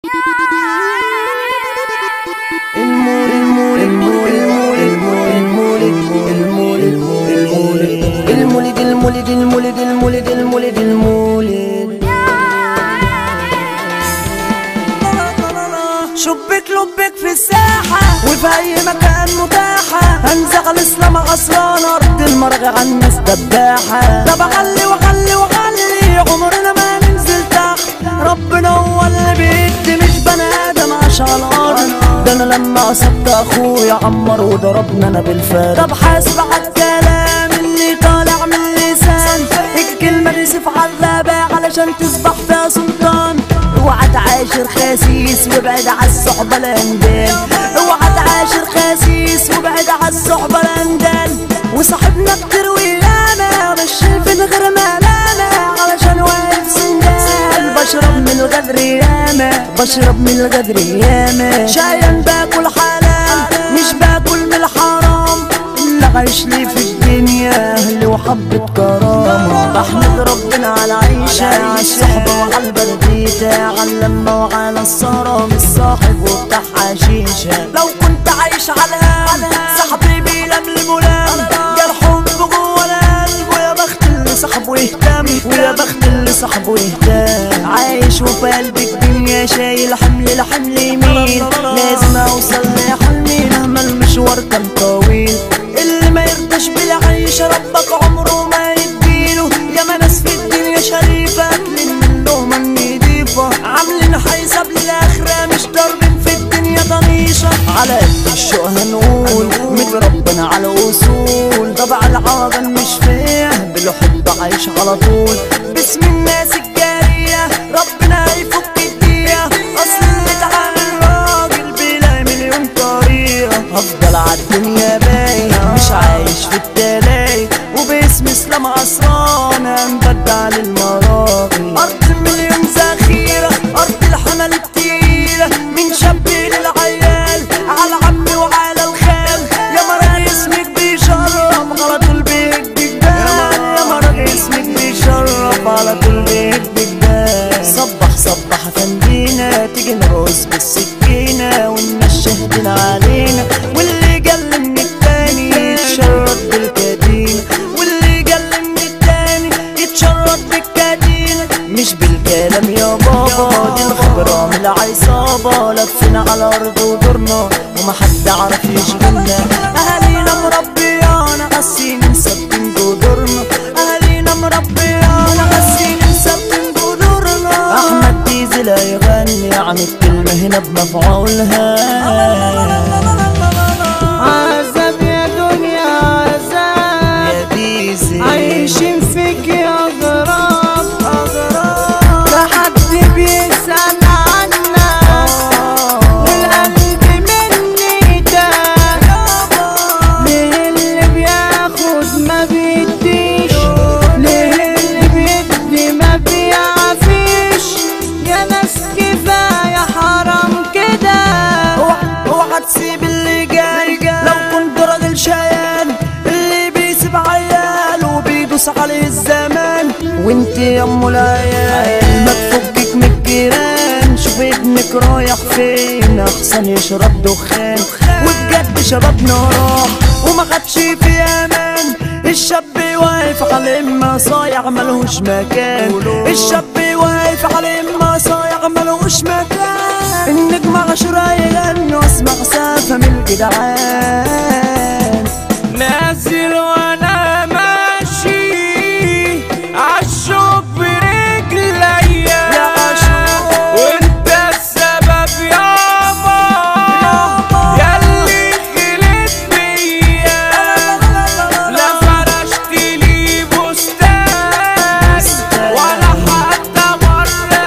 المولد المولد المولد المولد المولد المولد المولد المولد المولد المولد شبك لبك في الساحة وفي أي مكان متاحة هنزغ الإسلام غصران أرض المرغى عن الناس دباحة طب أغلي وأغلي وأغلي عمرنا ما ننزل تحت ربنا هو اللي بيدي مش بني آدم عاش على الأرض ده أنا لما قصدت أخويا عمر وضربنا أنا بالفرد طب حاسب على الكلام اللي طالع من اللسان الكلمة دي سيف عذابة علشان تصبح فيها سلطان اوعى تعاشر خسيس وابعد على الصحبة الاندال اوعى تعاشر خسيس وابعد على الصحبة الاندال وصاحبنا كتير ويانا مش شايفين غير ملامة علشان واقف سندال بشرب من الغدر ياما بشرب من الغدر ياما شايان باكل حلال مش باكل من الحرام اللي عايش لي في الدنيا اهلي وحبة كرامة بحمد ربنا على العيشة على الصحبة وعلى البرديدة على اللمة وعلى الصرام الصاحب وبتاع حشيشة لو كنت عايش على الهم صاحبي بيلملم ولام جرحهم جوه القلب ويا بخت اللي صاحبه يهتم ويا بخت اللي صاحبه يهتم عايش وفي قلب الدنيا شايل حمل الحمل يمين لازم اوصل لحلمي مهما المشوار كان طويل اللي ما يرضاش بالعيش ربك عمره ما يديله يا ما ناس في الدنيا شريفة اكلين من لقمة نضيفة عاملين حساب للآخرة مش ضاربين في الدنيا طنيشة على قد الشوق هنقول من ربنا على الأصول طبع العاجل مش فيه بالحب عايش على طول باسم الناس الجارية ربنا يفك الدنيا أصل اللي اتعامل راجل بلا مليون طريقة هفضل عالدنيا باين مش عايش في التلاقي وباسم اسلام عصران هنبدع للمراقي أرض المليون ذخيرة أرض الحمل التقيلة من شاب للعيال على عمي وعلى الخال يا مرة اسمك بيشرف على طول بيهد الجبال يا مرة اسمك بيشرف على طول بيهد الجبال صبح صبح فندينا تيجي نرقص بالسكينة والناس شاهدين علينا واللي قل من التاني يتشرط بالكدينة واللي قل من التاني يتشرط بالكدينة مش بالكلام يا بابا دي الخبرة من العصابة لفينا على أرض ودورنا وما حد عرف يشغلنا أهالينا مربيانا قاسين ثابتين جذورنا أهالينا مربيانا قاسين ثابتين جذورنا أحمد ديزل هيغني عن الكلمة هنا بمفعولها عذاب يا دنيا عذاب يا ديزل عايشين فيك يا غراب لا حد بيسأل عنك والقلب مني ده ليه اللي بياخد ما بيديش ليه اللي بيدي ما بيعفيش يا ناس كفاية حرام كده اوعى اوعى تسيب اللي جاي لو كنت راجل شيان اللي بيسيب عيال وبيدوس عليه الزمان وانت يا ام العيال ما تفكك من الجيران شوف ابنك رايح فين احسن يشرب دخان وبجد شبابنا راح وما خدش في امان الشاب واقف على اما صايع ملهوش مكان الشاب واقف على اما صايع ملهوش مكان النجم عشرة يغنوا اسمع سافة من الجدعان نازل وانا ماشي عالشوق برجليا يا عاشق. وانت السبب يابا ياللي خلت بيا لا فرشت لي بستان ولا حتى مرة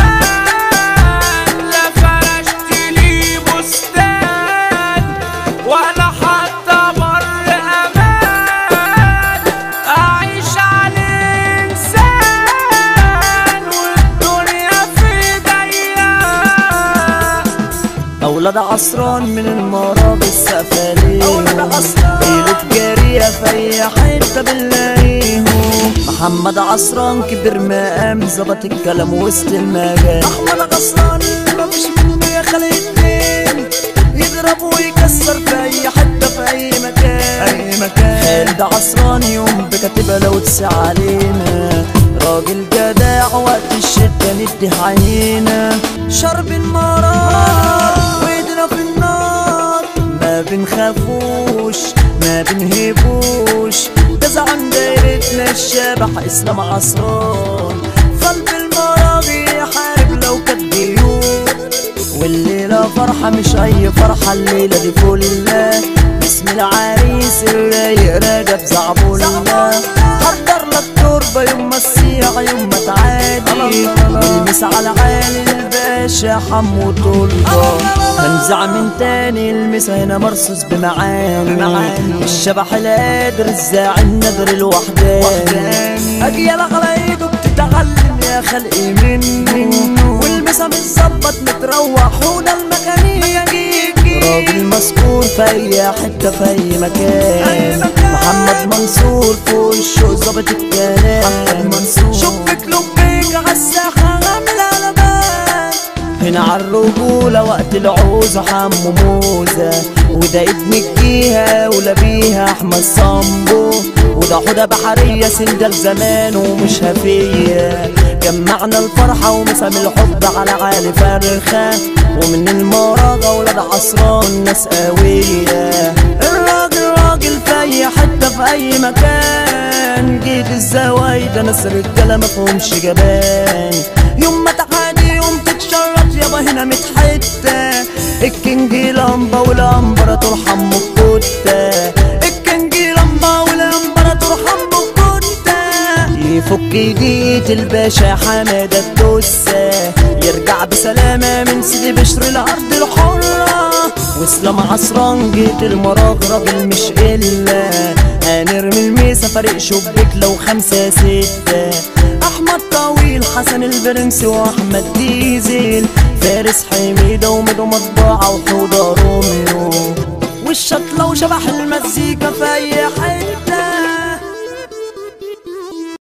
امان لا فرشت لي بستان ولا حتى مرة امان اعيش على انسان والدنيا في ايديا أولاد عصران من المراب السفلين أولاد عصران. بيلوت جارية في أي حتة بنلاقيهم محمد عصران كبر مقام ظبط الكلام وسط المجال أحمد عصران مفيش يضرب ويكسر في اي حته في اي مكان اي مكان خالد عصران يوم بكاتبها لو تسع علينا راجل جدع وقت الشدة ندي عينينا شرب المرار وايدنا في النار ما بنخافوش ما بنهيبوش ده زعم دايرتنا الشبح اسلام عصران قلب المراغي يحارب لو كانت ديون والليلة فرحة مش أي فرحة الليلة دي فلة باسم العريس الرايق راجب زعبولة حضر لك تربة يوم ما تسيع يوم ما تعادي والمس على عالي الباشا حمو طلبة هنزع من تاني المس هنا مرصوص بمعاني الشبح القادر الزاعي النذر الوحداني أجيال على ايده بتتعلم يا خلقي منه والمسا متظبط متروح وده الميكانيكي راجل مسكون في اي حته في اي مكان محمد منصور فوق الشوق ظابط الكلام محمد منصور شبك لبيك عالساحه عامل علامات هنا عالرجولة وقت العوزة حمو موزة وده ابن الجيهة ولبيها أحمد صامبو وده حودة بحرية سندل زمان ومش هفية جمعنا الفرحة ومسام الحب على عالي فرخة ومن المراغة ولاد عصران ناس قوية الراجل راجل في أي حتة في أي مكان جيت الزوايدة ناس رجالة مفهومش جبان يوم ما تعادي يوم تتشرط يابا هنا متحتة الكينج لمبة والامبراطور حمو الكتة الكينج لمبة والامبراطور حمو الكتة يفك ايديت الباشا حمادة الدسة يرجع بسلامة من سيدي بشر الأرض الحرة واسلام عصران جيت المراغ راجل مش إلا هنرمي الميسة فريق شبك لو خمسة ستة أحمد طويل حسن البرنس وأحمد ديزل فارس حميدة وميدو مطبوعة وحوضة روميو والشطلة وشبح المزيكا في أي